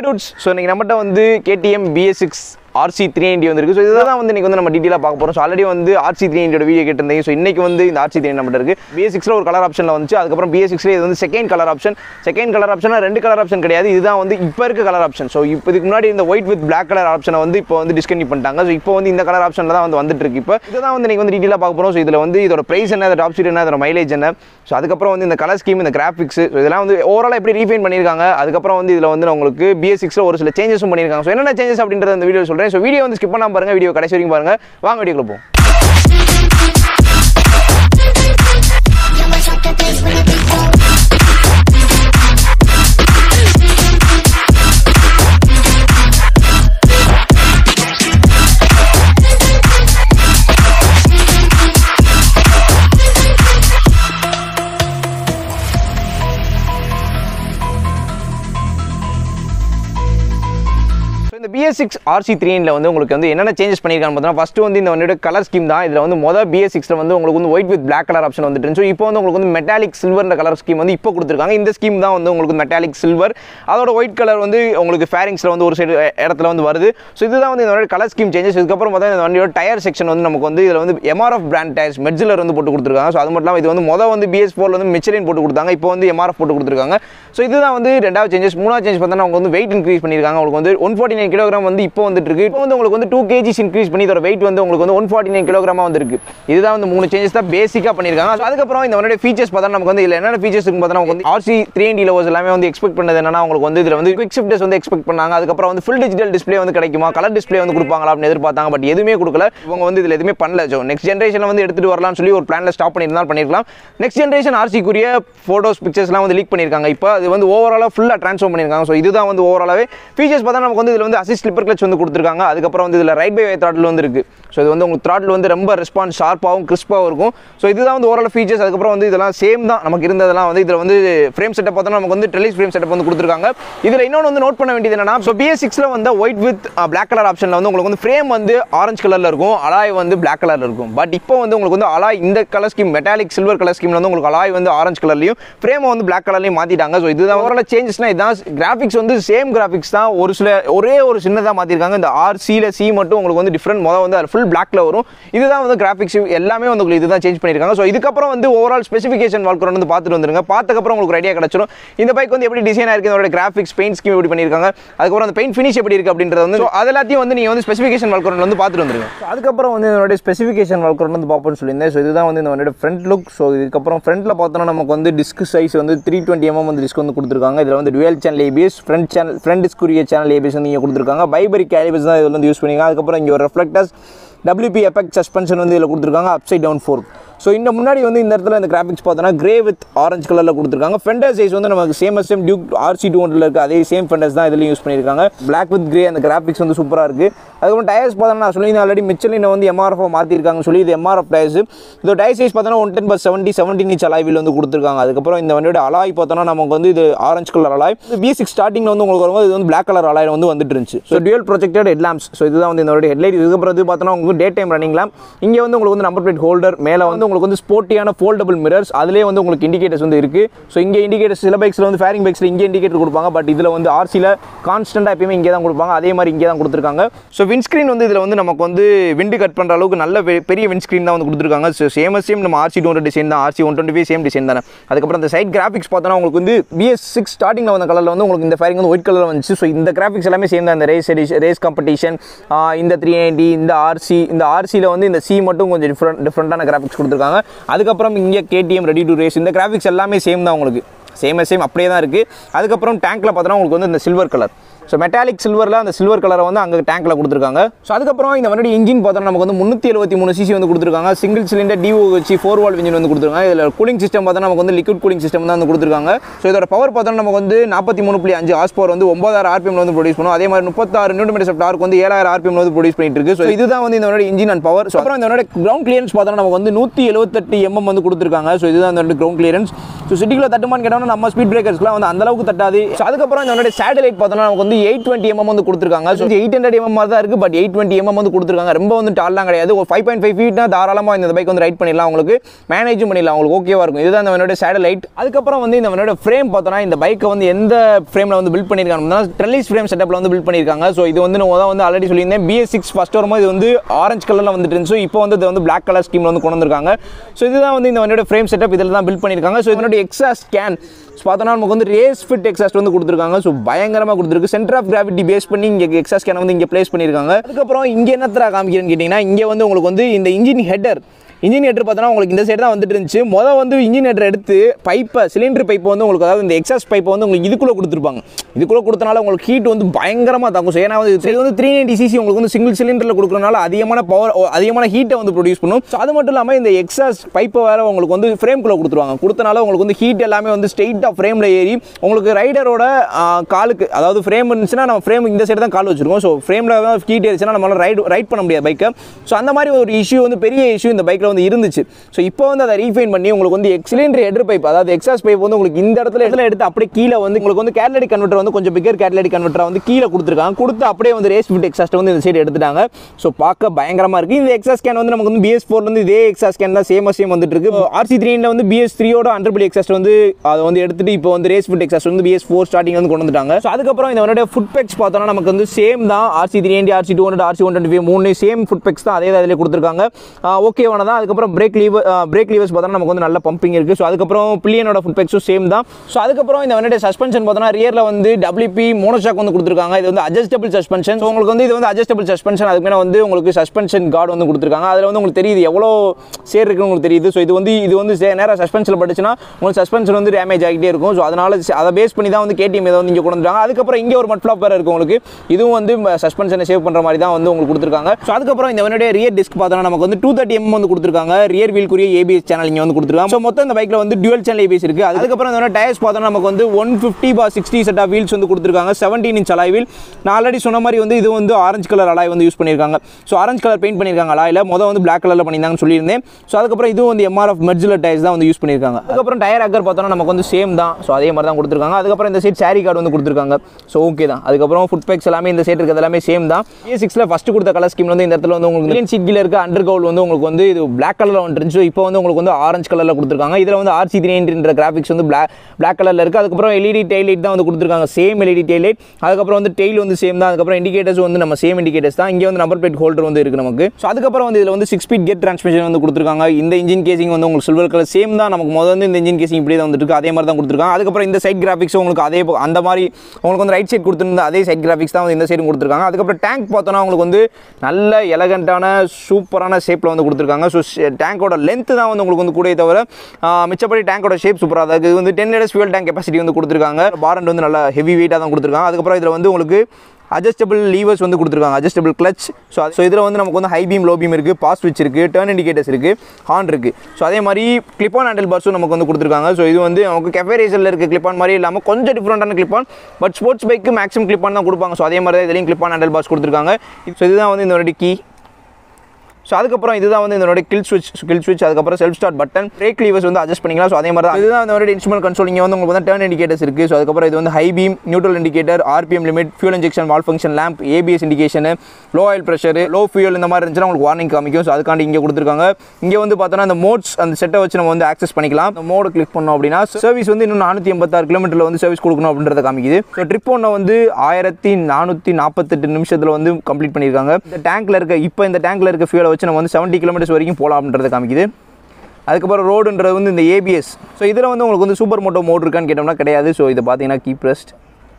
Dudes so இன்றைக்கி நம்மகிட்ட வந்து KTM BS six RC three ninety வந்துருக்கு ஸோ இதெல்லாம் வந்து இன்றைக்கி வந்து நம்ம டீட்டெயிலாக பார்க்க போகிறோம் ஸோ ஆல்ரெடி வந்து ஆர்சி த்ரீ நைன்டியோட வீடியோ கேட்டிருந்தீங்க ஸோ இன்றைக்கி வந்து இந்த ஆர்சி த்ரீ நம்மகிட்ட இருக்குது பிஎஸ் சிக்ஸில் ஒரு கலர் ஆப்ஷனில் வந்துச்சு அதுக்கப்புறம் பிஎஸ் சிக்ஸில் இது வந்து second colour option second colour ஆப்ஷனாக ரெண்டு கலர் ஆப்ஷன் கிடையாது இதுதான் வந்து இப்போ இருக்க கலர் ஆப்ஷன் ஸோ இப்போ இதுக்கு முன்னாடி இந்த ஒயிட் வித் பிளாக் கலர் ஆப்ஷனை வந்து இப்போ வந்து டிஸ்கன்யூ பண்ணிட்டாங்க ஸோ இப்போ வந்து இந்த கலர் ஆப்ஷனில் தான் வந்து வந்துட்டு இருக்கு இப்போ இதுதான் வந்து நீங்கள் வந்து டீட்டெயிலாக பார்க்க போகிறோம் ஸோ இதில் வந்து இதோட ப்ரைஸ் என்ன டாப் சீட் என்ன அதோட மைலேஜ் என்ன ஸோ அதுக்கப்புறம் வந்து இந்த கலர் ஸ்கீம் இந்த கிராஃபிக்ஸ் ஸோ இதெல்லாம் வந்து ஓவராலாக எப்படி ரீஃபைன் பண்ணியிருக்காங்க அதுக்கப்புறம் வந்து இதில் வந்து உங்களுக்கு பிஎஸ் சிக்ஸில் ஒரு சில சேஞ்சஸும் பண்ணியிருக்காங்க ஸோ என்னென்ன சேஞ்சஸ் அப்படின்றத இந்த வீடியோ சொல்கிறேன் ஸோ வீடியோ வந்து ஸ்கிப் பண்ணாம பாருங்க வீடியோ கடைசி வரைக்கும் பாருங்க வாங்க வீடியோக்குள்ள போவோம் You must have the bass when the beat go. So இந்த பிஎஸ் சிக்ஸ் ஆர்சி த்ரீனில் வந்து உங்களுக்கு வந்து என்னென்ன சேஞ்சஸ் பண்ணியிருக்காங்க பார்த்தீங்கன்னா ஃபஸ்ட்டு வந்து இந்த வண்டியோட கலர் ஸ்கீம் தான் இதில் வந்து மொதல் பிஎஸ் சிக்ஸில் வந்து உங்களுக்கு வந்து white with black colour option வந்துட்டு ஸோ இப்போ வந்து உங்களுக்கு வந்து மெட்டாலிக் சில்வர் கலர் ஸ்கீம் வந்து இப்போ கொடுத்துருக்காங்க இந்த ஸ்கீம் தான் வந்து உங்களுக்கு மெட்டாலிக் சில்வர் அதோட ஒயிட் கலர் வந்து உங்களுக்கு ஃபேரிங்ஸில் வந்து ஒரு சைடு இடத்துல வந்து வருது ஸோ இதுதான் வந்து இந்த கலர் ஸ்கீம் சேஞ்சஸ் இதுக்கப்புறம் பார்த்தா இந்த வண்டியோட டயர் செக்ஷன் வந்து நமக்கு வந்து இதில் வந்து எம்ஆர்எஃப் பிராண்ட் டயர்ஸ் மெட்ஜிலர் வந்து போட்டு கொடுத்துருக்காங்க ஸோ அது மட்டும் இல்லாமல் இது வந்து மொதல் வந்து பிஎஸ் ஃபோரில் வந்து மிச்சலின் போட்டு கொடுத்தாங்க இப்போ வந்து எம்ஆர்எஃப் போட்டு கொடுத்துருக்காங்க ஸோ இதுதான் வந்து ரெண்டாவது சேஞ்சஸ் மூணாவது சேஞ்ச் பார்த்தா அவங்க வந்து வெயிட் இன்க்ரீஸ் பண்ணியிருக்காங்க உங்களுக்கு வந்து ஒன் ஃபார்ட்டி நைன் கிலோகிராம் வந்து இப்போ வந்துட்டு இருக்கு இப்போ வந்து உங்களுக்கு வந்து டூ கேஜிஸ் இன்க்ரீஸ் பண்ணி இதோட வெயிட் வந்து உங்களுக்கு வந்து ஒன் ஃபார்ட்டி நைன் கிலோகிராமா வந்துருக்கு இதுதான் வந்து மூணு சேஞ்சஸ் தான் பேசிக்காக பண்ணியிருக்காங்க So, அதுக்கப்புறம் இந்த வண்டியோட ஃபீச்சர்ஸ் பார்த்தா நமக்கு வந்து இதில் என்னென்ன ஃபீச்சர்ஸ் இருக்கு பார்த்தா நமக்கு வந்து ஆர்சி த்ரீ என்டி லவர்ஸ் எல்லாமே வந்து எக்ஸ்பெக்ட் பண்ணது என்னன்னா உங்களுக்கு வந்து இதில் வந்து குவிக் ஷிஃப்டர்ஸ் வந்து எக்ஸ்பெக்ட் பண்ணாங்க அதுக்கப்புறம் வந்து ஃபுல் டிஜிட்டல் டிஸ்ப்ளே வந்து கிடைக்குமா கலர் டிஸ்ப்ளே வந்து கொடுப்பாங்களா அப்படின்னு எதிர்பார்த்தாங்க பட் எதுவுமே கொடுக்கல இவங்க வந்து இதில் எதுவுமே பண்ணல ஸோ நெக்ஸ்ட் ஜென்ரேஷனில் வந்து எடுத்துட்டு வரலாம்னு சொல்லி ஒரு பிளானில் ஸ்டாப் பண்ணியிருந்தாலும் பண்ணியிருக்கலாம் நெக்ஸ்ட் ஜென்ரேஷன் ஆர்சிக்குரிய ஃபோட்டோஸ் பிக்சர்ஸ்லாம் வந்து லீக் பண்ணியிருக்காங்க இப்போ அது வந்து ஓவராலாக ஃபுல்லாக ட்ரான்ஸ்ஃபார்ம் பண்ணியிருக்காங்க ஸோ இதுதான் வந்து ஓவராலாவே ஃபீச்சர்ஸ் பார்த்தா நமக்கு வந்து இதில் வந்து அசிஸ்ட் ஸ்லிப்பர் கிளச் வந்து கொடுத்துருக்காங்க அதுக்கப்புறம் வந்து இதில் ரைட் பை வை த்ராட்டில் வந்து இருக்குது ஸோ இது வந்து உங்களுக்கு த்ராட்டில் வந்து ரொம்ப ரெஸ்பான்ஸ் ஷார்ப்பாகவும் கிறிஸ்பாகவும் இருக்கும் ஸோ இதுதான் வந்து ஓவரால் ஃபீச்சர்ஸ் அதுக்கப்புறம் வந்து இதெல்லாம் சேம் தான் நமக்கு இருந்ததெல்லாம் வந்து இதில் வந்து ஃப்ரேம் செட்டப் பார்த்தா நமக்கு வந்து ட்ரெலிஸ் ஃப்ரேம் செட்டப் வந்து கொடுத்துருக்காங்க இதில் இன்னொன்று வந்து நோட் பண்ண வேண்டியது என்னன்னா ஸோ பிஎஸ் சிக்ஸில் வந்து ஒயிட் வித் பிளாக் கலர் ஆப்ஷனில் வந்து உங்களுக்கு வந்து ஃப்ரேம் வந்து ஆரஞ்சு கலரில் இருக்கும் அலாய் வந்து பிளாக் கலரில் இருக்கும் பட் இப்போ வந்து உங்களுக்கு வந்து அலாய் இந்த colour scheme metallic silver colour ஸ்கீமில் வந்து உங்களுக்கு அலாய் வந்து ஆரஞ்சு கலர்லையும் ஃப்ரேமை வந்து பிளாக் கலர்லையும் மாற்றிட்டாங்க ஸோ இதுதான் ஓவரால் சேஞ்சஸ்னா இதுதான் கிராஃபிக்ஸ் வந்து சேம் கிராஃபிக்ஸ் தான் ஒரு சில ஒரே ஒரு சின்னதாக மாற்றிருக்காங்க இந்த ஆர் சியில் சி மட்டும் உங்களுக்கு வந்து டிஃப்ரெண்ட் மொதல் வந்து அது ஃபுல் பிளாக்ல வரும் இதுதான் வந்து கிராஃபிக்ஸ் எல்லாமே வந்து உங்களுக்கு இதுதான் சேஞ்ச் பண்ணியிருக்காங்க ஸோ இதுக்கப்புறம் வந்து ஓவரால் ஸ்பெசிஃபிகேஷன் வாழ்க்கை வந்து பார்த்துட்டு வந்துருங்க பார்த்ததுக்கப்புறம் உங்களுக்கு ஐடியா கிடச்சிரும் இந்த பைக் வந்து எப்படி டிசைன் ஆயிருக்கு இதோட கிராஃபிக்ஸ் பெயிண்ட் ஸ்கீம் எப்படி பண்ணியிருக்காங்க அதுக்கப்புறம் அந்த பெயிண்ட் ஃபினிஷ் எப்படி இருக்கு அப்படின்றது வந்து so அது எல்லாத்தையும் வந்து நீங்கள் வந்து ஸ்பெசிஃபிகேஷன் வாழ்க்கை வந்து பார்த்துட்டு வந்துருங்க So அதுக்கப்புறம் வந்து இதோட ஸ்பெசிஃபிகேஷன் வாழ்க்கை வந்து பார்ப்போம்னு சொல்லியிருந்தேன் ஸோ இதுதான் வந்து இந்த வண்டியோட ஃப்ரண்ட் லுக் ஸோ இதுக்கப்புறம் ஃப்ரண்ட்டில் பார்த்தோன்னா நமக்கு வந்து டிஸ்க் சைஸ் வந்து த்ரீ டுவெண்ட்டி எம்எம் வந்து டிஸ்க் வந்து கொடுத்துருக்காங்க இதில் வந்து dual channel ABS front channel front டிஸ்குரிய சேனல் ஏபிஎஸ் வந்து இங்கே கொடுத்துருக்காங்க பைபரி கேலிபஸ் தான் இதில் வந்து யூஸ் பண்ணியிருக்காங்க அதுக்கப்புறம் இங்கே ஒரு ரெஃப்ளெக்டர்ஸ் டபிள்யூபி எஃபெக்ட் சஸ்பென்ஷன் வந்து இதில் கொடுத்துருக்காங்க அப்சைட் டவுன் ஃபோர் ஸோ இந்த முன்னாடி வந்து இந்த இடத்துல இந்த கிராஃபிக்ஸ் பார்த்தோன்னா கிரே வித் ஆரஞ்சு கலரில் கொடுத்துருக்காங்க ஃபெண்டர் சைஸ் வந்து நமக்கு same same Duke RC two ஹண்ட்ரட்ல இருக்குது அதே சேம் ஃபெண்டர்ஸ் தான் இதுலையும் யூஸ் பண்ணியிருக்காங்க பிளாக் வித் கிரே அந்த கிராஃபிக்ஸ் வந்து சூப்பராக இருக்குது அதுக்கப்புறம் டயர்ஸ் பார்த்தோன்னா நான் சொல்லி ஆல்ரெடி மிச்சலினை வந்து எம்ஆர்எஃப் மாற்றிருக்காங்க சொல்லி இது எம்ஆர்எஃப் டயர்ஸ் இதோட டயர் சைஸ் பார்த்தோன்னா ஒன் டென் பஸ் செவன்ட்டி செவன்டீன் இன்ச் அலாய் வந்து கொடுத்துருக்காங்க அதுக்கப்புறம் இந்த வண்டியோட அலாய் பார்த்தோன்னா நமக்கு வந்து இது orange colour alloy B six ஸ்டார்டிங்கில் வந்து உங்களுக்கு வரும்போது இது வந்து பிளாக் கலர் அலாய் வந்து வந்துட்டு இருந்துச்சு so dual projected headlamps so இதுதான் வந்து இந்த ஹெட்லைட் இதுக்கப்புறம் இது பார்த்தோன்னா உங்களுக்கு டே டைம் ரன்னிங் லேம்ப் இங்கே வந்து உங்களுக்கு வந்து நம்பர் பிளேட் ஹோல்டர் மேலே வந்து உங்களுக்கு வந்து ஸ்போர்ட்டியான ஃபோல்டபுள் மிரர்ஸ் அதிலே வந்து உங்களுக்கு இண்டிகேட்டர்ஸ் வந்து இருக்குது ஸோ இங்கே இண்டிகேட்டர்ஸ் சில பைக்ஸில் வந்து ஃபேரிங் பைக்ஸில் இங்கே இண்டிகேட்டர் கொடுப்பாங்க பட் இதில் வந்து ஆர்சியில் கான்ஸ்டன்ட்டாக எப்பயுமே இங்கே தான் கொடுப்பாங்க அதே மாதிரி இங்கே தான் கொடுத்துருக்காங்க ஸோ விண்ஸ்க்ரீன் வந்து இதில் வந்து நமக்கு வந்து விண்டு கட் பண்ணுற அளவுக்கு நல்ல பெ- பெரிய விண்ஸ்க்ரீன் தான் வந்து கொடுத்துருக்காங்க ஸோ சேம் சேம் நம்ம ஆர்சி டூ டிசைன் தான் RC one twenty five same design தானே அதுக்கப்புறம் இந்த சைட் கிராஃபிக்ஸ் பார்த்தோன்னா உங்களுக்கு வந்து பிஎஸ் சிக்ஸ் ஸ்டார்டிங்கில் வந்த கலரில் வந்து உங்களுக்கு இந்த ஃபேரிங் வந்து ஒயிட் கலரில் வந்துச்சு ஸோ இந்த கிராஃபிக்ஸ் எல்லாமே சேம் தான் இந்த ரேஸ் ரேஸ் காம்படிஷன் இந்த த்ரீ நைன்டி இந்த ஆர்சி இந்த ஆர்சியில் வந்து இந்த சி மட்டும் கொஞ்சம் டிஃப்ரெண்ட் டிஃப்ரெண்ட்டான கிராஃபிக்ஸ் கொடுத்துருக்காங்க அதுக்கப்புறம் இங்கே கேடிஎம் ரெடி டு ரேஸ் இந்த கிராஃபிக்ஸ் எல்லாமே சேம் தான் உங்களுக்கு சேம் சேம் அப்படியே தான் இருக்குது அதுக்கப்புறம் டேங்க்கில் பார்த்தோன்னா உங்களுக்கு வந்து இந்த சில்வர் கலர் ஸோ மெட்டாலிக் சில்வரில் அந்த சில்வர் கலரை வந்து அங்கே டேங்க்கில் கொடுத்துருக்காங்க ஸோ அதுக்கப்புறம் இந்த வண்டி இன்ஜின் பார்த்தோன்னா நமக்கு வந்து முந்நூற்றி எழுபத்தி மூணு சிசி வந்து கொடுத்துருக்காங்க சிங்கிள் சிலிண்டர் டிஓ வச்சு ஃபோர் வால் இன்ஜின் வந்து கொடுத்துருக்காங்க இதில் கூலிங் சிஸ்டம் பார்த்தா நமக்கு வந்து லிக்விட் கூலிங் சிஸ்டம் தான் வந்து கொடுத்துருக்காங்க ஸோ இதோட பவர் பார்த்தோன்னா நமக்கு வந்து நாற்பத்தி மூணு புள்ளி அஞ்சு ஹார்ஸ் பவர் வந்து ஒன்பதாயிரம் ஆர்பிஎம் வந்து ப்ரொடியூஸ் பண்ணும் அதே மாதிரி முப்பத்தாறு நியூட்டன் மீட்டர் டார்க் வந்து ஏழாயிரம் ஆர்பிஎம் வந்து ப்ரொடியூஸ் பண்ணிட்டு இருக்கு ஸோ இதுதான் வந்து இந்த இன்ஜின் அண்ட் பவர் ஸோ அப்புறம் இந்த கிரவுண்ட் கிளியரன்ஸ் பார்த்தோன்னா நமக்கு வந்து நூற்றி எழுபத்தெட்டு எம்எம் வந்து கொடுத்துருக்காங்க ஸோ இதுதான் இந்த கிரவுண்ட் கிளியரன்ஸ் ஸோ சிட்டிக்குள்ள தட்டுமான்னு கேட்டோம்னா நம்ம ஸ்பீட் பிரேக்கர்ஸ்லாம் வந்து அந்த அளவுக்கு தட்டாது ஸோ அதுக்கப்புறம் இந்த சேட்டலைட் பார்த்தோம்னா நமக்கு வந்து எயிட் டுவெண்ட்டி எம்எம் வந்து கொடுத்துருக்காங்க ஸோ எயிட் ஹண்ட்ரட் எம்எம் மாதிரி தான் இருக்குது பட் எயிட் டுவெண்ட்டி எம்எம் வந்து கொடுத்துருக்காங்க ரொம்ப வந்து டால்லாம் கிடையாது ஒரு ஃபைவ் பாயிண்ட் ஃபைவ் ஃபீட்னா தாராளமாக இந்த பைக் வந்து ரைட் பண்ணிடலாம் உங்களுக்கு மேனேஜும் பண்ணிடலாம் உங்களுக்கு ஓகேவா இருக்கும் இதுதான் இந்த வண்டியோட சேட்டலைட் அதுக்கப்புறம் வந்து இந்த வண்டியோட ஃப்ரேம் பார்த்தோன்னா இந்த பைக்கை வந்து எந்த ஃப்ரேமில் வந்து பில்ட் பண்ணியிருக்காங்க ட்ரெல்லிஸ் ஃப்ரேம் செட்டப்பில் வந்து பில்ட் பண்ணியிருக்காங்க ஸோ இது வந்து நான் தான் வந்து ஆல்ரெடி சொல்லியிருந்தேன் பிஎஸ் சிக்ஸ் ஃபஸ்ட் வரும்போது இது வந்து ஆரஞ்சு கலரில் வந்துட்டு இருந்துச்சு இப்போ வந்து இது வந்து பிளாக் கலர் ஸ்கீமில் வந்து கொண்டு வந்திருக்காங்க ஸோ இதுதான் வந்து இந்த வண்டியோட ஃப்ரேம் செட்டப் இதில் தான் பில்ட் பண்ணியிருக்காங்க ஸோ இதனோட எக்ஸா ஸ்கேன் பார்த்தோன்னா நமக்கு வந்து ரேஸ் ஃபிட் எக்ஸாஸ்ட் வந்து கொடுத்துருக்காங்க ஸோ பயங்கரமாக கொடுத்துருக்கு சென்டர் ஆஃப் கிராவிட்டி பேஸ் பண்ணி இங்கே எக்ஸாஸ் ஸ்கேன் வந்து இங்கே ப்ளேஸ் பண்ணியிருக்காங்க அதுக்கப்புறம் இங்கே என்னத்தரா காமிக்கிறேன்னு கேட்டிங்கன்னா இங்கே வந்து உங்களுக்கு வந்து இந்த இன்ஜின் ஹெட்டர் இன்ஜின் ஹெட்டர் பார்த்தோன்னா உங்களுக்கு இந்த சைடு தான் வந்துட்டு இருந்துச்சு மொதல் வந்து இன்ஜின் ஹெட்டர் எடுத்து பைப்பை சிலிண்டர் பைப்பை வந்து உங்களுக்கு அதாவது இந்த எக்ஸாஸ் பைப்பை வந்து உங்களுக்கு இதுக்குள்ளே கொடுத்துருப்பாங்க இதுக்குள்ளே கொடுத்தனால உங்களுக்கு ஹீட் வந்து பயங்கரமாக தாக்கும் ஸோ ஏன்னா வந்து இது வந்து த்ரீ நைன்டி சிசி உங்களுக்கு வந்து சிங்கிள் சிலிண்டரில் கொடுக்குறனால அதிகமான பவர் அதிகமான ஹீட்டை வந்து ப்ரொடியூஸ் பண்ணும் ஸோ அது மட்டும் இல்லாமல் இந்த எக்ஸாஸ் பைப்பை வேறு உங்களுக்கு வந்து ஃப்ரேம்குள்ளே கொடுத்துருவாங்க கொடுத்தனால உங்களுக்கு வந்து ஹீட் எல்லாமே வந்து ஸ்ட்ரெயிட்டாக ஃப்ரேமில் ஏறி உங்களுக்கு ரைடரோட காலுக்கு அதாவது ஃப்ரேம் இருந்துச்சுன்னா நம்ம ஃப்ரேம் இந்த சைடு தான் கால் வச்சிருக்கோம் ஸோ ஃப்ரேமில் ஹீட் ஏறிச்சுன்னா நம்மளால ரைட் ரைட் பண்ண முடியாது பைக்கை ஸோ அந்த மாதிரி ஒரு இஷ்யூ வந்து பெரிய இஷ்யூ இந்த பைக்கில் வந்து இருந்துச்சு ஸோ இப்போ வந்து அதை ரீஃபைன் பண்ணி உங்களுக்கு வந்து எக்ஸிலிண்டர் ஹெடர் பைப் அதாவது எக்ஸாஸ் பைப் வந்து உங்களுக்கு இந்த இடத்துல இடத்துல எடுத்து அப்படியே கீழே வந்து உங்களுக்கு வந்து கேட்லடிக் கன்வெர்ட்டர் வந்து கொஞ்சம் பிகர் கேட்லடிக் கன்வெர்ட்டர் வந்து கீழே கொடுத்துருக்காங்க கொடுத்து அப்படியே வந்து ரேஸ் ஃபிட் எக்ஸாஸ்ட் வந்து இந்த சைடு எடுத்துட்டாங்க ஸோ பார்க்க பயங்கரமாக இருக்குது இந்த எக்ஸாஸ் ஸ்கேன் வந்து நமக்கு வந்து பிஎஸ் ஃபோர்லேருந்து இதே எக்ஸாஸ் ஸ்கேன் தான் சேம் சேம் வந்துட்டு இருக்கு ஆர்சி த்ரீல வந்து பிஎஸ் த்ரீயோட ஹண்ட்ரட் பிளி எக்ஸாஸ்ட் வந்து அதை வந்து எடுத்துட்டு இப்போ வந்து ரேஸ் ஃபிட் எக்ஸாஸ்ட் வந்து பிஎஸ் ஃபோர் ஸ்டார்டிங் வந்து கொண்டு வந்துட்டாங்க ஸோ அதுக்கப்புறம் இந்த வந்து ஃபுட் பெக்ஸ் பார்த்தோம்னா நமக்கு வந்து சேம் தான் ஆர்சி த்ரீ என்டி RC two hundred RC one twenty five மூணு சேம் ஃபுட் பெக்ஸ் தான் அதே அதிலே கொடுத்துருக்காங்க ஓகேவான தான் அதுக்கப்புறம் பிரேக் லீவர் பிரேக் லீவர்ஸ் பார்த்தோம்னா நமக்கு வந்து நல்ல பம்பிங் இருக்குது ஸோ அதுக்கப்புறம் பில்லியனோட ஃபுட் பெக்ஸும் சேம் தான் ஸோ அதுக்கப்புறம் இந்த வண்டியோட சஸ்பென்ஷன் பார்த்தோம்னா ரியரில் வந்து டபிள்யூபி மோனோஷாக் வந்து கொடுத்துருக்காங்க இது வந்து அட்ஜஸ்டபிள் சஸ்பென்ஷன் ஸோ உங்களுக்கு வந்து இது வந்து அட்ஜஸ்டபிள் சஸ்பென்ஷன் அதுக்கு மேலே வந்து உங்களுக்கு சஸ்பென்ஷன் கார்டு வந்து கொடுத்துருக்காங்க அதில் வந்து உங்களுக்கு தெரியுது எவ்வளோ சேர் இருக்குன்னு உங்களுக்கு தெரியுது ஸோ இது வந்து இது வந்து நேராக சஸ்பென்ஷனில் பட்டுச்சுன்னா உங்களுக்கு சஸ்பென்ஷன் வந்து டேமேஜ் ஆகிட்டே இருக்கும் ஸோ அதனால அதை பேஸ் பண்ணி தான் வந்து கேடிஎம் இதை வந்து இங்கே கொண்டு வந்துருக்காங்க அதுக்கப்புறம் இங்கே ஒரு மட் ஃப்ளாப் வேறு இருக்கும் உங்களுக்கு இதுவும் வந்து சஸ்பென்ஷனை சேவ் பண்ணுற மாதிரி தான் வந்து உங்களுக்கு கொடுத்துருக்காங்க ஸோ அதுக்கப்புறம் இந்த வண்டியோட ரியர் டிஸ்க் பார்த்தோன்னா நமக்கு வந்து டூ தேர்ட்டி எம் வந்து கொடுத்துருக்காங்க ரியர் வீல்குரிய ஏபிஎஸ் சேனல் இங்கே வந்து கொடுத்துருக்காங்க ஸோ மொத்தம் இந்த பைக்கில் வந்து டுவல் சேனல் ஏபிஎஸ் இருக்குது அதுக்கப்புறம் இந்த டயர்ஸ் பார்த்தோன்னா நமக்கு வந்து ஒன் ஃபிஃப்டி பா சிக்ஸ்டி செட் ஆஃப் வீல்ஸ் வந்து கொடுத்துருக்காங்க செவன்டீன் இன்ச் அலாய் வீல் நான் ஆல்ரெடி சொன்ன மாதிரி வந்து இது வந்து ஆரஞ்சு கலர் அலாய் வந்து யூஸ் பண்ணியிருக்காங்க ஸோ ஆரஞ்சு கலர் பெயிண்ட் பண்ணியிருக்காங்க அலாயில் மொதல் வந்து பிளாக் கலரில் பண்ணியிருந்தாங்கன்னு சொல்லியிருந்தேன் ஸோ அதுக்கப்புறம் இதுவும் வந்து எம்ஆர்எஃப் மெர்ஜுலர் டயர்ஸ் தான் வந்து யூஸ் பண்ணியிருக்காங்க அதுக்கப்புறம் டயர் அக்கர் பார்த்தோன்னா நமக்கு வந்து சேம் தான் ஸோ அதே மாதிரி தான் கொடுத்துருக்காங்க அதுக்கப்புறம் இந்த சைட் சாரி கார்டு வந்து கொடுத்துருக்காங்க ஸோ ஓகே தான் அதுக்கப்புறம் ஃபுட் பேக்ஸ் எல்லாமே இந்த சைட் இருக்கிறது எல்லாமே சேம் தான் ஏ சிக்ஸில் ஃபஸ்ட்டு கொடுத்த கலர் ஸ்கீம் வந்து இந்த இடத்துல வந்து உங்களுக்கு மில்லியன் சீட் கீழே இருக்க அண்டர் கவுல் வந்து உங்களுக்கு வந்து இது பிளாக் கலரில் வந்துருந்துச்சு இப்போ வந்து உங்களுக்கு வந்து ஆரஞ்சு கலரில் கொடுத்துருக்காங்க இதில் வந்து ஆர்சி த்ரீ என்ற கிராஃபிக்ஸ் வந்து பிளாக் பிளாக் கலரில் இருக்குது அதுக்கப்புறம் எல்இடி டெய்ல் லைட் தான் வந்து கொடுத்துருக்காங்க சேம் எல்இடி டெய்ல் லைட் அதுக்கப்புறம் வந்து டெய்ல் வந்து சேம் தான் அதுக்கப்புறம் இண்டிகேட்டர்ஸ் வந்து நம்ம சேம் இண்டிகேட்டர்ஸ் தான் இங்கே வந்து நம்பர் பிளேட் ஹோல்டர் வந்து இருக்குது நமக்கு ஸோ அதுக்கப்புறம் வந்து இதில் வந்து சிக்ஸ் ஸ்பீட் கெட் டிரான்ஸ்மிஷன் வந்து கொடுத்துருக்காங்க இந்த இன்ஜின் கேசிங் வந்து உங்களுக்கு சில்வர் கலர் சேம் தான் நமக்கு முதல்ல வந்து இந்த இன்ஜின் கேசிங் இப்படி தான் வந்துட்டு இருக்கு அதே மாதிரி தான் கொடுத்துருக்காங்க அதுக்கப்புறம் இந்த சைட் கிராஃபிக்ஸ் உங்களுக்கு அதே போ- அந்த மாதிரி உங்களுக்கு வந்து ரைட் சைட் கொடுத்துருந்த அதே சைட் கிராஃபிக்ஸ் தான் வந்து இந்த சைடும் கொடுத்துருக்காங்க அதுக்கப்புறம் டேங்க் பார்த்தோன்னா உங்களுக்கு வந்து நல்ல எலகண்டான சூப்பரான ஷேப்பில் வந்து கொடுத்துருக்காங்க ஸோ டேங்கோட லென்த் தான் வந்து உங்களுக்கு வந்து கூட தவிர ஆஹ், மிச்சப்படி டேங்கோட ஷேப் சூப்பராக தான் இருக்குது இது வந்து ten litres fuel tank capacity வந்து கொடுத்துருக்காங்க பாரண்ட் வந்து நல்லா ஹெவி வெயிட்டாக தான் கொடுத்துருக்காங்க அதுக்கப்புறம் இதில் வந்து உங்களுக்கு அட்ஜஸ்டபிள் லீவர்ஸ் வந்து கொடுத்துருக்காங்க அட்ஜஸ்டபிள் கிளச் ஸோ ஸோ இதில் வந்து நமக்கு வந்து ஹை பீம் லோ பீம் இருக்குது பாஸ் ஸ்விட்ச் இருக்குது டர்ன் இண்டிகேட்டர்ஸ் இருக்குது ஹார்ன் இருக்குது ஸோ அதே மாதிரி கிளிப் ஆன் ஹேண்டில் பார்ஸும் நமக்கு வந்து கொடுத்துருக்காங்க ஸோ இது வந்து நமக்கு கெஃபே ரேசரில் இருக்க கிளிப் ஆன் மாதிரி இல்லாமல் கொஞ்சம் டிஃப்ரெண்டான கிளிப் ஆன் பட் ஸ்போர்ட்ஸ் பைக்கு மேக்ஸிமம் கிளிப் ஆன் தான் கொடுப்பாங்க ஸோ அதே மாதிரி தான் இதுலேயும் கிளிப் ஆன் ஹேண்டில் பார்ஸ் கொடுத்துருக்காங்க ஸோ இதுதான் வந்து இந்த கீ ஸோ அதுக்கப்புறம் இதுதான் வந்து இதனோட கில் ஸ்விட்ச் கில் ஸ்விட்ச் அதுக்கப்புறம் self start button break levers வந்து அட்ஜஸ்ட் பண்ணிக்கலாம் ஸோ அதே மாதிரி தான் இதுதான் இதனோட இன்ஸ்ட்ருமெண்ட் கன்சோல் இங்கே வந்து உங்களுக்கு வந்து டர்ன் இண்டிகேட்டர்ஸ் இருக்குது ஸோ அதுக்கப்புறம் இது வந்து high beam neutral indicator RPM limit fuel injection malfunction lamp ABS indication low oil pressure low fuel இந்த மாதிரி இருந்துச்சுன்னா உங்களுக்கு வார்னிங் காமிக்கும் ஸோ அதுக்காண்டி இங்கே கொடுத்துருக்காங்க இங்கே வந்து பார்த்தோன்னா அந்த மோட்ஸ் அந்த செட்டை வச்சு நம்ம வந்து ஆக்சஸ் பண்ணிக்கலாம் அந்த மோடு கிளிக் பண்ணோம் அப்படின்னா சர்வீஸ் வந்து இன்னும் நானூற்றி எண்பத்தாறு கிலோமீட்டரில் வந்து சர்வீஸ் கொடுக்கணும் அப்படின்றத காமிக்குது ஸோ ட்ரிப் ஒன்று வந்து ஆயிரத்தி நானூற்றி நாற்பத்தெட்டு நிமிஷத்தில் வந்து கம்ப்ளீட் பண்ணியிருக்காங்க இந்த டேங்க்ல இருக்க இப்போ இந்த டேங்க்ல இருக்க ஃபியூலை வச்சு நம்ம வந்து செவன்ட்டி கிலோமீட்டர்ஸ் வரைக்கும் போகலாம் அப்படின்றத காமிக்குது அதுக்கப்புறம் ரோடுன்றது வந்து இந்த ஏபிஎஸ் ஸோ இதில் வந்து உங்களுக்கு வந்து சூப்பர் மோட்டோ மோட் இருக்கான்னு கேட்டோம்னா கிடையாது ஸோ இதை பார்த்தீங்கன்னா keep rest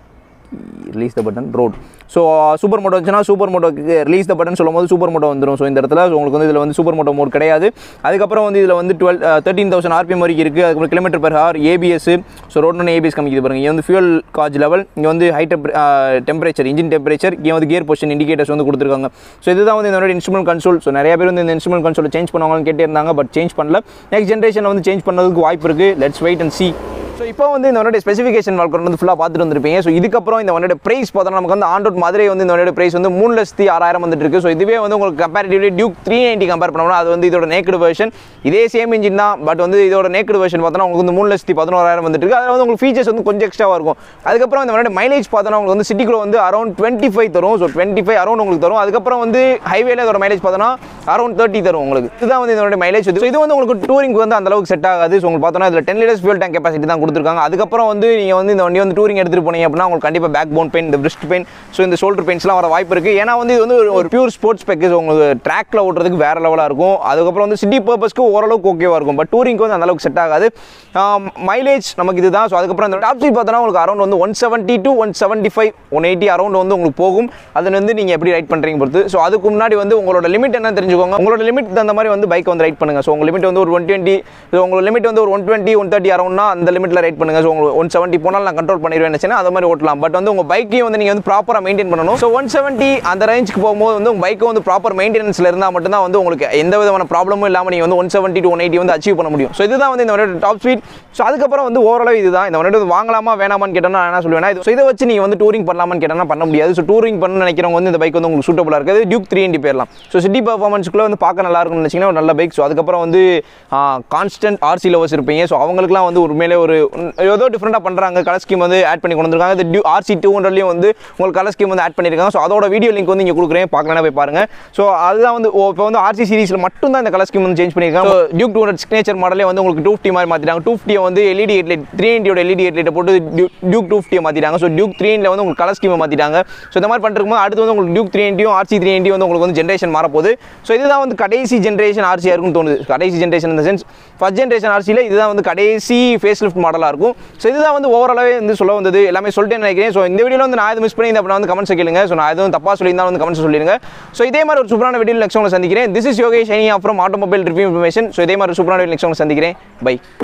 release the button road so super moto வந்துச்சுன்னா சூப்பர் மோட்டோக்கு ரிலீஸ் த பட்டன் சொல்லும் போது சூப்பர் மோட்டோ வந்துடும் ஸோ இந்த இடத்துல so உங்களுக்கு வந்து இதில் வந்து சூப்பர் மோட்டோ மோட் கிடையாது அதுக்கப்புறம் வந்து இதில் வந்து டுவெல் தேர்ட்டின் தௌசண்ட் ஆர்பிஎம் வரைக்கும் இருக்குது அதுக்கப்புறம் kilometre per hour ABS so ரோட்னு ஏபிஎஸ் காமிக்குது பாருங்க இங்கே வந்து ஃபியூல் காஜ் லெவல் இங்கே வந்து ஹை டெம்பரேச்சர் இன்ஜின் டெம்பரேச்சர் இங்கே வந்து கியர் பொசிஷன் இண்டிகேட்டர்ஸ் வந்து கொடுத்துருக்காங்க ஸோ இதுதான் வந்து இதனோட இன்ஸ்ட்ருமெண்ட் கன்சோல் ஸோ நிறைய பேர் வந்து இந்த இன்ஸ்ட்ருமெண்ட் கன்சோல் சேஞ்ச் பண்ணுவாங்கன்னு கேட்டே இருந்தாங்க பட் சேஞ்ச் பண்ணல நெக்ஸ்ட் ஜென்ரேஷன் வந்து சேஞ்ச் பண்ணதுக்கு வாய்ப்பு இருக்குது let's wait and see so இப்போ வந்து இந்த வண்டியோட ஸ்பெசிஃபிகேஷன் வாழ்க்கை வந்து ஃபுல்லாக பார்த்துட்டு வந்திருப்பீங்க ஸோ இதுக்கப்புறம் இந்த வண்டியோட ப்ரைஸ் பார்த்தோம்னா நமக்கு வந்து ஆன் ரோட் மதுரை வந்து இந்த வண்டியோட ப்ரைஸ் வந்து மூணு லட்சத்தி ஆறாயிரம் வந்துட்டு இருக்கு ஸோ இதுவே வந்து உங்களுக்கு comparatively Duke three ninety compare பண்ணோம்னா அது வந்து இதோட நேக்கடு வெர்ஷன் இதே சேம் இன்ஜின் தான் பட் வந்து இதோட நேக்கடு வெர்ஷன் பார்த்தோன்னா உங்களுக்கு வந்து மூணு லட்சத்தி பதினோராயிரம் வந்துட்டு இருக்கு அதில் வந்து உங்களுக்கு ஃபீச்சர்ஸ் வந்து கொஞ்சம் எக்ஸ்ட்ராவாக இருக்கும் அதுக்கப்புறம் இந்த வண்டியோட மைலேஜ் பார்த்தோன்னா உங்களுக்கு வந்து சிட்டிக்குள்ள வந்து அரௌண்ட் டுவெண்ட்டி ஃபைவ் தரும் ஸோ டுவெண்ட்டி ஃபைவ் அரௌண்ட் உங்களுக்கு தரும் அதுக்கப்புறம் வந்து ஹைவேல இதோட மைலேஜ் பார்த்தோன்னா அரௌண்ட் தேர்ட்டி தரும் உங்களுக்கு இதுதான் வந்து இதோட மைலேஜ் ஸோ இது வந்து உங்களுக்கு டூரிங் வந்து அந்த அளவுக்கு செட் ஆகாது ஸோ உங்களுக்கு பார்த்தோன்னா இதில் ten litres fuel tank capacity தான் கொடுத்துருக்காங்க அதுக்கப்புறம் வந்து நீங்கள் வந்து இந்த வண்டி வந்து டூரிங் எடுத்துகிட்டு போனீங்க அப்படின்னா உங்களுக்கு கண்டிப்பாக பேக் போன் பெயின் இந்த பிரிஸ்ட் பெயின் ஸோ இந்த ஷோல்டர் பெயின்ஸ்லாம் வர வாய்ப்பு இருக்குது ஏன்னா வந்து இது வந்து ஒரு- ஒரு பியூர் ஸ்போர்ட்ஸ் பேக்கேஜ் உங்களுக்கு ட்ராக்ல ஓட்டுறதுக்கு வேற லெவலாக இருக்கும் அதுக்கப்புறம் வந்து சிட்டி பர்பஸ்க்கு ஓரளவுக்கு ஓகேவாக இருக்கும் பட் டூரிங்க்கு வந்து அந்த அளவுக்கு செட் ஆகாது மைலேஜ் நமக்கு இதுதான் ஸோ அதுக்கப்புறம் இந்த டாப் ஸ்பீட் பார்த்தோன்னா உங்களுக்கு அரௌண்ட் வந்து one seventy to one seventy five one eighty around வந்து உங்களுக்கு போகும் அது வந்து நீங்கள் எப்படி ரைட் பண்ணுறீங்க பொறுத்து ஸோ அதுக்கு முன்னாடி வந்து உங்களோட லிமிட் என்ன தெரிஞ்சுக்கோங்க உங்களோட லிமிட் தகுந்த மாதிரி வந்து பைக் வந்து ரைட் பண்ணுங்க ஸோ உங்கள் லிமிட் வந்து ஒரு ஒன் டுவெண்ட்டி ஸோ உங்களோட லிமிட் வந்து ஒரு ஒன் டுவெண்ட்டி ஒன் தேர்ட்டி அரௌண்ட்னா அந்த லிமிட்டில் ரைட் பண்ணுங்க ஸோ உங்களுக்கு ஒன் செவன்ட்டி போனால் நான் கண்ட்ரோல் பண்ணிடுவேன் நினச்சேன்னா அது மாதிரி ஓட்டலாம் பட் வந்து உங்கள் பைக்கையும் வந்து நீங்கள் வந்து ப்ராப்பராக மெயின்டைன் பண்ணணும் ஸோ ஒன் செவன்ட்டி அந்த ரேஞ்சுக்கு போகும்போது வந்து உங்கள் பைக்கும் வந்து ப்ராப்பர் மெயின்டெனன்ஸில் இருந்தால் மட்டும்தான் வந்து உங்களுக்கு எந்த விதமான ப்ராப்ளமும் இல்லாமல் நீங்கள் வந்து one seventy to one eighty வந்து அச்சீவ் பண்ண முடியும் ஸோ இதுதான் வந்து இந்த வண்டியோட டாப் ஸ்பீட் ஸோ அதுக்கப்புறம் வந்து ஓரளவு இதுதான் இந்த வண்டி வந்து வாங்கலாமா வேணாமான்னு கேட்டோம்னா நான் என்ன சொல்லுவேன்னா இது ஸோ இதை வச்சு நீங்கள் வந்து டூரிங் பண்ணலாமான்னு கேட்டோம்னா பண்ண முடியாது ஸோ டூரிங் பண்ண நினைக்கிறவங்க வந்து இந்த பைக் வந்து உங்களுக்கு சூட்டபுளாக இருக்குது டியூக் த்ரீ எண்டி போயிடலாம் ஸோ சிட்டி பர்ஃபார்மன்ஸ்க்குள்ள வந்து பார்க்க நல்லா இருக்கும்னு நினச்சிங்கன்னா ஒரு நல்ல பைக் ஸோ அதுக்கப்புறம் வந்து கான்ஸ்டன்ட் ஆர்சி லவர்ஸ் இருப்பீங்க ஸோ அவங்களுக்குலாம் வந்து உண்மையிலே ஒரு உம், ஏதோ டிஃப்ரெண்ட்டாக பண்ணுறாங்க கலர் ஸ்கீம் வந்து ஆட் பண்ணி கொண்டு வந்திருக்காங்க இந்த டியூ ஆர்சி டூ ஹண்ட்ரட்லையும் வந்து உங்களுக்கு கலர் ஸ்கீம் வந்து ஆட் பண்ணியிருக்காங்க ஸோ அதோட வீடியோ லிங்க் வந்து இங்கே கொடுக்குறேன் பார்க்கலாம் போய் பாருங்க ஸோ அதுதான் வந்து இப்போ வந்து ஆர்சி சீரிஸில் மட்டும் தான் இந்த கலர் ஸ்கீம் வந்து சேஞ்ச் பண்ணியிருக்காங்க டியூக் டூ ஹண்ட்ரட் சிக்னேச்சர் மாடலே வந்து உங்களுக்கு டூ ஃபிஃப்டி மாதிரி மாற்றிட்டாங்க டூ ஃபிஃப்டியை வந்து எல்இடி ஹெட்லைட் த்ரீ இண்டியோட எல்இடி ஹெட்லைட்டை போட்டு டியூக் டூ ஃபிஃப்டியை மாற்றிட்டாங்க ஸோ டியூக் த்ரீ வந்து உங்களுக்கு கலர் ஸ்கீமை மாற்றிட்டாங்க ஸோ இந்த மாதிரி பண்ணிருக்கும்போது அடுத்து வந்து உங்களுக்கு டியூக் த்ரீ இண்டியும் ஆர்சி த்ரீ இண்டியும் வந்து உங்களுக்கு வந்து ஜென்ரேஷன் மாறப்போகுது ஸோ இதுதான் வந்து கடைசி ஜென்ரேஷன் ஆர்சியாக இருக்கும்னு தோணுது கடைசி ஜென்ரேஷன் இந்த சென்ஸ் ஃபர்ஸ்ட் ஜென்ரேஷன் ஆர்சியில் இதுதான் வந்து கடைசி ஃபேஸ் லிஃப்ட் மாடலாக இருக்கும் ஸோ இதுதான் வந்து ஓவராலாகவே வந்து சொல்ல வந்தது எல்லாமே சொல்லிட்டேன்னு நினைக்கிறேன் ஸோ இந்த வீடியோவில் வந்து நான் எது மிஸ் பண்ணி அப்படின்னா வந்து கமெண்ட்ஸ் கேளுங்க ஸோ நான் எதுவும் தப்பாக சொல்லியிருந்தாலும் வந்து கமெண்ட்ஸ் சொல்லிடுங்க ஸோ இதே மாதிரி ஒரு சூப்பரான வீடியோ நெக்ஸ்ட் உங்களை சந்திக்கிறேன் திஸ் இஸ் யோகேஷ் ஐனி from automobile review information so இதே மாதிரி ஒரு சூப்பரான வீடியோ நெக்ஸ்ட் உங்களை சந்திக்கிறேன் பை